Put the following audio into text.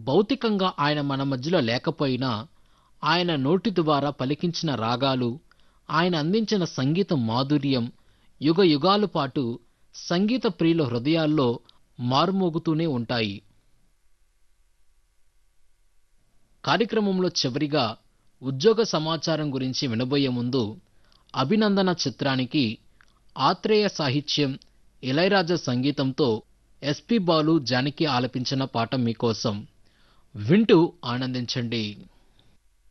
భౌతికంగా ఆయన మన మధ్యలో లేకపోయినా ఆయన నోటి ద్వారా పలికించిన రాగాలు ఆయన అందించిన సంగీత మాధుర్యం యుగ యుగాల పాటు సంగీత ప్రియుల హృదయాల్లో మారుమోగుతూనే ఉంటాయి కార్యక్రమంలో చివరిగా ఉద్యోగ సమాచారం గురించి వినబోయే ముందు అభినందన చిత్రానికి ఆత్రేయ సాహిత్యం ఇళయరాజా సంగీతంతో ఎస్పి బాలు జానకి ఆలపించిన పాట మీకోసం వింటూ ఆనందించండి